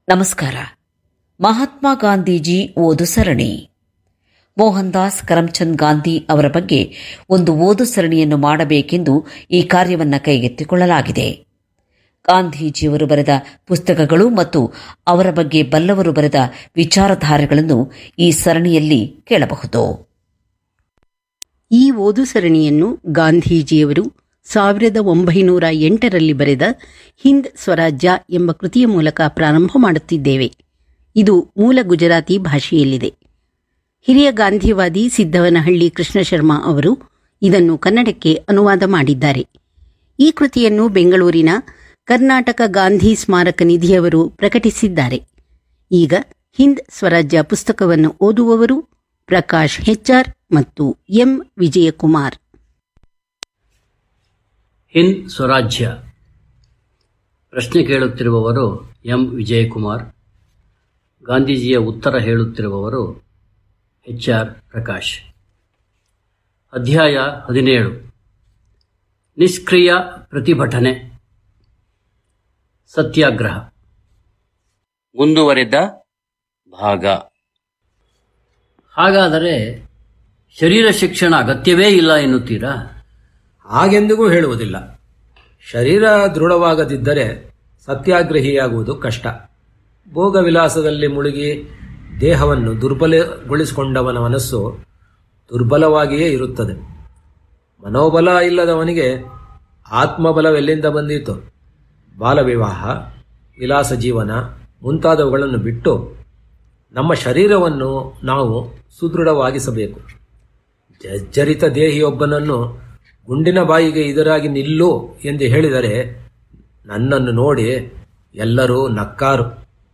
ನಮಸ್ಕಾರ ಮಹಾತ್ಮ ಗಾಂಧೀಜಿ ಓದು ಸರಣಿ ಮೋಹನ್ ದಾಸ್ ಕರಮ್ಚಂದ್ ಗಾಂಧಿ ಅವರ ಬಗ್ಗೆ ಒಂದು ಓದು ಸರಣಿಯನ್ನು ಮಾಡಬೇಕೆಂದು ಈ ಕಾರ್ಯವನ್ನು ಕೈಗೆತ್ತಿಕೊಳ್ಳಲಾಗಿದೆ ಗಾಂಧೀಜಿಯವರು ಬರೆದ ಪುಸ್ತಕಗಳು ಮತ್ತು ಅವರ ಬಗ್ಗೆ ಬಲ್ಲವರು ಬರೆದ ವಿಚಾರಧಾರೆಗಳನ್ನು ಈ ಸರಣಿಯಲ್ಲಿ ಕೇಳಬಹುದು ಈ ಓದು ಸರಣಿಯನ್ನು ಗಾಂಧೀಜಿಯವರು ಸಾವಿರದ ಒಂಬೈನೂರ ಎಂಟರಲ್ಲಿ ಬರೆದ ಹಿಂದ್ ಸ್ವರಾಜ್ಯ ಎಂಬ ಕೃತಿಯ ಮೂಲಕ ಪ್ರಾರಂಭ ಮಾಡುತ್ತಿದ್ದೇವೆ ಇದು ಮೂಲ ಗುಜರಾತಿ ಭಾಷೆಯಲ್ಲಿದೆ ಹಿರಿಯ ಗಾಂಧಿವಾದಿ ಸಿದ್ದವನಹಳ್ಳಿ ಕೃಷ್ಣ ಶರ್ಮಾ ಅವರು ಇದನ್ನು ಕನ್ನಡಕ್ಕೆ ಅನುವಾದ ಮಾಡಿದ್ದಾರೆ ಈ ಕೃತಿಯನ್ನು ಬೆಂಗಳೂರಿನ ಕರ್ನಾಟಕ ಗಾಂಧಿ ಸ್ಮಾರಕ ನಿಧಿಯವರು ಪ್ರಕಟಿಸಿದ್ದಾರೆ ಈಗ ಹಿಂದ್ ಸ್ವರಾಜ್ಯ ಪುಸ್ತಕವನ್ನು ಓದುವವರು ಪ್ರಕಾಶ್ ಹೆಚ್ಆರ್ ಮತ್ತು ಎಂ ವಿಜಯಕುಮಾರ್ ಹಿಂದ್ ಸ್ವರಾಜ್ಯ ಪ್ರಶ್ನೆ ಕೇಳುತ್ತಿರುವವರು ಎಂ ವಿಜಯಕುಮಾರ್ ಗಾಂಧೀಜಿಯ ಉತ್ತರ ಹೇಳುತ್ತಿರುವವರು ಎಚ್ ಆರ್ ಪ್ರಕಾಶ್ ಅಧ್ಯಾಯ ಹದಿನೇಳು ನಿಷ್ಕ್ರಿಯ ಪ್ರತಿಭಟನೆ ಸತ್ಯಾಗ್ರಹ ಮುಂದುವರೆದ ಭಾಗ ಹಾಗಾದರೆ ಶರೀರ ಶಿಕ್ಷಣ ಅಗತ್ಯವೇ ಇಲ್ಲ ಎನ್ನುತ್ತೀರಾ ಹಾಗೆಂದಿಗೂ ಹೇಳುವುದಿಲ್ಲ ಶರೀರ ದೃಢವಾಗದಿದ್ದರೆ ಸತ್ಯಾಗ್ರಹಿಯಾಗುವುದು ಕಷ್ಟ ಭೋಗವಿಲಾಸದಲ್ಲಿ ಮುಳುಗಿ ದೇಹವನ್ನು ದುರ್ಬಲಗೊಳಿಸಿಕೊಂಡವನ ಮನಸ್ಸು ದುರ್ಬಲವಾಗಿಯೇ ಇರುತ್ತದೆ ಮನೋಬಲ ಇಲ್ಲದವನಿಗೆ ಆತ್ಮಬಲವೆಲ್ಲಿಂದ ಬಂದೀತು ಬಾಲವಿವಾಹ ವಿಲಾಸ ಜೀವನ ಮುಂತಾದವುಗಳನ್ನು ಬಿಟ್ಟು ನಮ್ಮ ಶರೀರವನ್ನು ನಾವು ಸುದೃಢವಾಗಿಸಬೇಕು ಜರ್ಜರಿತ ದೇಹಿಯೊಬ್ಬನನ್ನು ಗುಂಡಿನ ಬಾಯಿಗೆ ಎದುರಾಗಿ ನಿಲ್ಲು ಎಂದು ಹೇಳಿದರೆ ನನ್ನನ್ನು ನೋಡಿ ಎಲ್ಲರೂ ನಕ್ಕಾರು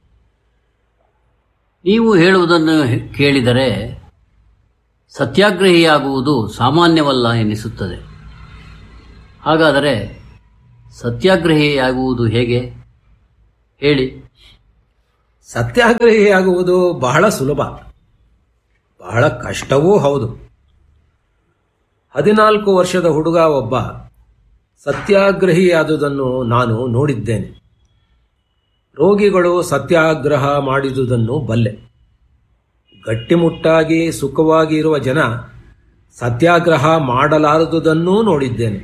ನೀವು ಹೇಳುವುದನ್ನು ಕೇಳಿದರೆ ಸತ್ಯಾಗ್ರಹಿಯಾಗುವುದು ಸಾಮಾನ್ಯವಲ್ಲ ಎನ್ನಿಸುತ್ತದೆ ಹಾಗಾದರೆ ಸತ್ಯಾಗ್ರಹಿಯಾಗುವುದು ಹೇಗೆ ಹೇಳಿ ಸತ್ಯಾಗ್ರಹಿಯಾಗುವುದು ಬಹಳ ಸುಲಭ ಬಹಳ ಕಷ್ಟವೂ ಹೌದು ಹದಿನಾಲ್ಕು ವರ್ಷದ ಹುಡುಗ ಒಬ್ಬ ಸತ್ಯಾಗ್ರಹಿಯಾದುದನ್ನು ನಾನು ನೋಡಿದ್ದೇನೆ ರೋಗಿಗಳು ಸತ್ಯಾಗ್ರಹ ಮಾಡಿದುದನ್ನು ಬಲ್ಲೆ ಗಟ್ಟಿಮುಟ್ಟಾಗಿ ಸುಖವಾಗಿ ಇರುವ ಜನ ಸತ್ಯಾಗ್ರಹ ಮಾಡಲಾರದುದನ್ನೂ ನೋಡಿದ್ದೇನೆ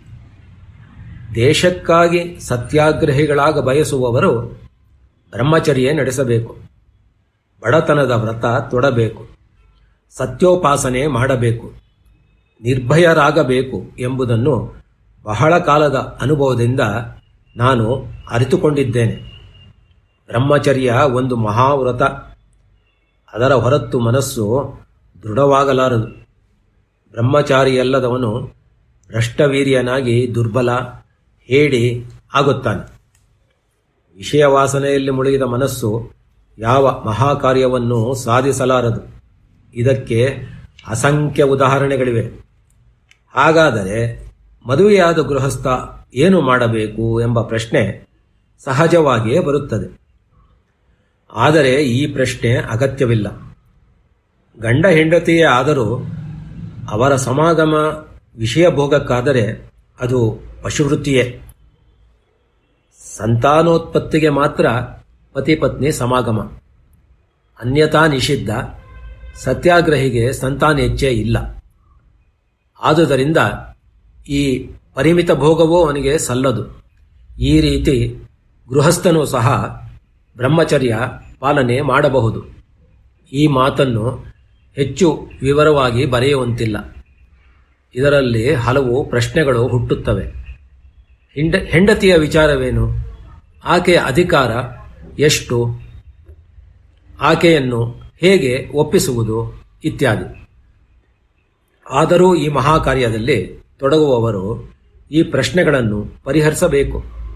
ದೇಶಕ್ಕಾಗಿ ಸತ್ಯಾಗ್ರಹಿಗಳಾಗ ಬಯಸುವವರು ಬ್ರಹ್ಮಚರ್ಯ ನಡೆಸಬೇಕು ಬಡತನದ ವ್ರತ ತೊಡಬೇಕು ಸತ್ಯೋಪಾಸನೆ ಮಾಡಬೇಕು ನಿರ್ಭಯರಾಗಬೇಕು ಎಂಬುದನ್ನು ಬಹಳ ಕಾಲದ ಅನುಭವದಿಂದ ನಾನು ಅರಿತುಕೊಂಡಿದ್ದೇನೆ ಬ್ರಹ್ಮಚರ್ಯ ಒಂದು ಮಹಾವ್ರತ ಅದರ ಹೊರತು ಮನಸ್ಸು ದೃಢವಾಗಲಾರದು ಬ್ರಹ್ಮಚಾರಿಯಲ್ಲದವನು ಭ್ರಷ್ಟವೀರ್ಯನಾಗಿ ದುರ್ಬಲ ಹೇಡಿ ಆಗುತ್ತಾನೆ ವಿಷಯ ವಾಸನೆಯಲ್ಲಿ ಮುಳುಗಿದ ಮನಸ್ಸು ಯಾವ ಮಹಾಕಾರ್ಯವನ್ನು ಸಾಧಿಸಲಾರದು ಇದಕ್ಕೆ ಅಸಂಖ್ಯ ಉದಾಹರಣೆಗಳಿವೆ ಹಾಗಾದರೆ ಮದುವೆಯಾದ ಗೃಹಸ್ಥ ಏನು ಮಾಡಬೇಕು ಎಂಬ ಪ್ರಶ್ನೆ ಸಹಜವಾಗಿಯೇ ಬರುತ್ತದೆ ಆದರೆ ಈ ಪ್ರಶ್ನೆ ಅಗತ್ಯವಿಲ್ಲ ಗಂಡ ಹೆಂಡತಿಯೇ ಆದರೂ ಅವರ ಸಮಾಗಮ ವಿಷಯ ಭೋಗಕ್ಕಾದರೆ ಅದು ಪಶುವೃತ್ತಿಯೇ ಸಂತಾನೋತ್ಪತ್ತಿಗೆ ಮಾತ್ರ ಪತಿ ಪತ್ನಿ ಸಮಾಗಮ ಅನ್ಯಥಾ ನಿಷಿದ್ಧ ಸತ್ಯಾಗ್ರಹಿಗೆ ಸಂತಾನೇಚ್ಛೆ ಇಲ್ಲ ಆದುದರಿಂದ ಈ ಪರಿಮಿತ ಭೋಗವೂ ಅವನಿಗೆ ಸಲ್ಲದು ಈ ರೀತಿ ಗೃಹಸ್ಥನೂ ಸಹ ಬ್ರಹ್ಮಚರ್ಯ ಪಾಲನೆ ಮಾಡಬಹುದು ಈ ಮಾತನ್ನು ಹೆಚ್ಚು ವಿವರವಾಗಿ ಬರೆಯುವಂತಿಲ್ಲ ಇದರಲ್ಲಿ ಹಲವು ಪ್ರಶ್ನೆಗಳು ಹುಟ್ಟುತ್ತವೆ ಹಿಂಡ ಹೆಂಡತಿಯ ವಿಚಾರವೇನು ಆಕೆಯ ಅಧಿಕಾರ ಎಷ್ಟು ಆಕೆಯನ್ನು ಹೇಗೆ ಒಪ್ಪಿಸುವುದು ಇತ್ಯಾದಿ ಆದರೂ ಈ ಮಹಾಕಾರ್ಯದಲ್ಲಿ ತೊಡಗುವವರು ಈ ಪ್ರಶ್ನೆಗಳನ್ನು ಪರಿಹರಿಸಬೇಕು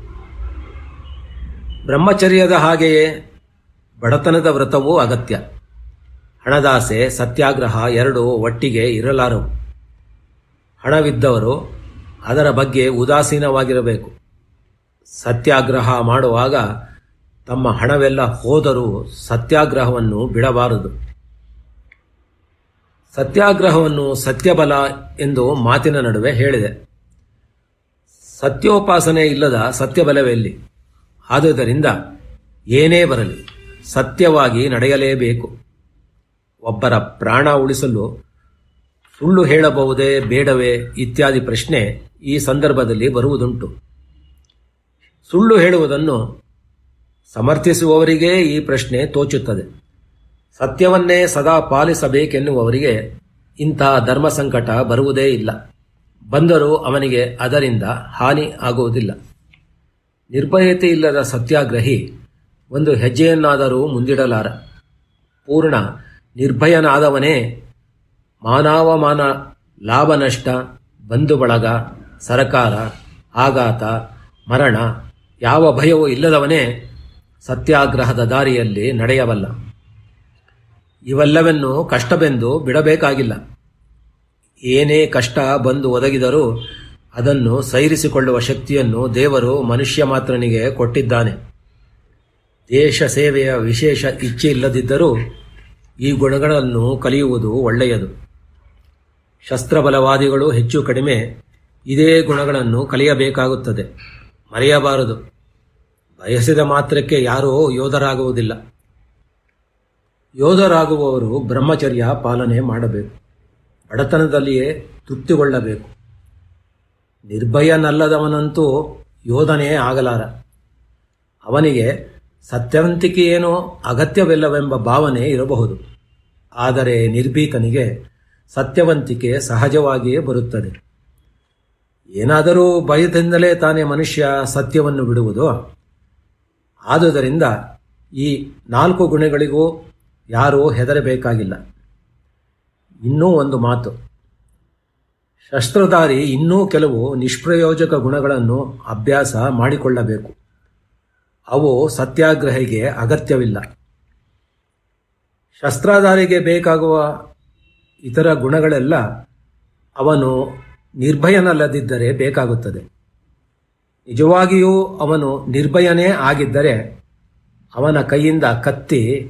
ಬ್ರಹ್ಮಚರ್ಯದ ಹಾಗೆಯೇ ಬಡತನದ ವ್ರತವೂ ಅಗತ್ಯ ಹಣದಾಸೆ ಸತ್ಯಾಗ್ರಹ ಎರಡೂ ಒಟ್ಟಿಗೆ ಇರಲಾರವು ಹಣವಿದ್ದವರು ಅದರ ಬಗ್ಗೆ ಉದಾಸೀನವಾಗಿರಬೇಕು ಸತ್ಯಾಗ್ರಹ ಮಾಡುವಾಗ ತಮ್ಮ ಹಣವೆಲ್ಲ ಹೋದರೂ ಸತ್ಯಾಗ್ರಹವನ್ನು ಬಿಡಬಾರದು ಸತ್ಯಾಗ್ರಹವನ್ನು ಸತ್ಯಬಲ ಎಂದು ಮಾತಿನ ನಡುವೆ ಹೇಳಿದೆ ಸತ್ಯೋಪಾಸನೆ ಇಲ್ಲದ ಸತ್ಯಬಲವೆಲ್ಲಿ ಆದುದರಿಂದ ಏನೇ ಬರಲಿ ಸತ್ಯವಾಗಿ ನಡೆಯಲೇಬೇಕು ಒಬ್ಬರ ಪ್ರಾಣ ಉಳಿಸಲು ಸುಳ್ಳು ಹೇಳಬಹುದೇ ಬೇಡವೇ ಇತ್ಯಾದಿ ಪ್ರಶ್ನೆ ಈ ಸಂದರ್ಭದಲ್ಲಿ ಬರುವುದುಂಟು ಸುಳ್ಳು ಹೇಳುವುದನ್ನು ಸಮರ್ಥಿಸುವವರಿಗೇ ಈ ಪ್ರಶ್ನೆ ತೋಚುತ್ತದೆ ಸತ್ಯವನ್ನೇ ಸದಾ ಪಾಲಿಸಬೇಕೆನ್ನುವವರಿಗೆ ಇಂತಹ ಧರ್ಮ ಸಂಕಟ ಬರುವುದೇ ಇಲ್ಲ ಬಂದರೂ ಅವನಿಗೆ ಅದರಿಂದ ಹಾನಿ ಆಗುವುದಿಲ್ಲ ನಿರ್ಭಯತೆ ಇಲ್ಲದ ಸತ್ಯಾಗ್ರಹಿ ಒಂದು ಹೆಜ್ಜೆಯನ್ನಾದರೂ ಮುಂದಿಡಲಾರ ಪೂರ್ಣ ನಿರ್ಭಯನಾದವನೇ ಮಾನವಮಾನ ಲಾಭ ನಷ್ಟ ಬಂಧು ಬಳಗ ಸರಕಾರ ಆಘಾತ ಮರಣ ಯಾವ ಭಯವೂ ಇಲ್ಲದವನೇ ಸತ್ಯಾಗ್ರಹದ ದಾರಿಯಲ್ಲಿ ನಡೆಯಬಲ್ಲ ಇವೆಲ್ಲವನ್ನು ಕಷ್ಟವೆಂದು ಬಿಡಬೇಕಾಗಿಲ್ಲ ಏನೇ ಕಷ್ಟ ಬಂದು ಒದಗಿದರೂ ಅದನ್ನು ಸೈರಿಸಿಕೊಳ್ಳುವ ಶಕ್ತಿಯನ್ನು ದೇವರು ಮನುಷ್ಯ ಮಾತ್ರನಿಗೆ ಕೊಟ್ಟಿದ್ದಾನೆ ದೇಶ ಸೇವೆಯ ವಿಶೇಷ ಇಚ್ಛೆ ಇಲ್ಲದಿದ್ದರೂ ಈ ಗುಣಗಳನ್ನು ಕಲಿಯುವುದು ಒಳ್ಳೆಯದು ಶಸ್ತ್ರಬಲವಾದಿಗಳು ಹೆಚ್ಚು ಕಡಿಮೆ ಇದೇ ಗುಣಗಳನ್ನು ಕಲಿಯಬೇಕಾಗುತ್ತದೆ ಮರೆಯಬಾರದು ಬಯಸಿದ ಮಾತ್ರಕ್ಕೆ ಯಾರೂ ಯೋಧರಾಗುವುದಿಲ್ಲ ಯೋಧರಾಗುವವರು ಬ್ರಹ್ಮಚರ್ಯ ಪಾಲನೆ ಮಾಡಬೇಕು ಬಡತನದಲ್ಲಿಯೇ ತೃಪ್ತಿಗೊಳ್ಳಬೇಕು ನಿರ್ಭಯನಲ್ಲದವನಂತೂ ಯೋಧನೇ ಆಗಲಾರ ಅವನಿಗೆ ಸತ್ಯವಂತಿಕೆಯೇನೋ ಅಗತ್ಯವಿಲ್ಲವೆಂಬ ಭಾವನೆ ಇರಬಹುದು ಆದರೆ ನಿರ್ಭೀಕನಿಗೆ ಸತ್ಯವಂತಿಕೆ ಸಹಜವಾಗಿಯೇ ಬರುತ್ತದೆ ಏನಾದರೂ ಭಯದಿಂದಲೇ ತಾನೇ ಮನುಷ್ಯ ಸತ್ಯವನ್ನು ಬಿಡುವುದು ಆದುದರಿಂದ ಈ ನಾಲ್ಕು ಗುಣಗಳಿಗೂ ಯಾರೂ ಹೆದರಬೇಕಾಗಿಲ್ಲ ಇನ್ನೂ ಒಂದು ಮಾತು ಶಸ್ತ್ರಧಾರಿ ಇನ್ನೂ ಕೆಲವು ನಿಷ್ಪ್ರಯೋಜಕ ಗುಣಗಳನ್ನು ಅಭ್ಯಾಸ ಮಾಡಿಕೊಳ್ಳಬೇಕು ಅವು ಸತ್ಯಾಗ್ರಹಿಗೆ ಅಗತ್ಯವಿಲ್ಲ ಶಸ್ತ್ರಧಾರಿಗೆ ಬೇಕಾಗುವ ಇತರ ಗುಣಗಳೆಲ್ಲ ಅವನು ನಿರ್ಭಯನಲ್ಲದಿದ್ದರೆ ಬೇಕಾಗುತ್ತದೆ ನಿಜವಾಗಿಯೂ ಅವನು ನಿರ್ಭಯನೇ ಆಗಿದ್ದರೆ ಅವನ ಕೈಯಿಂದ ಕತ್ತಿ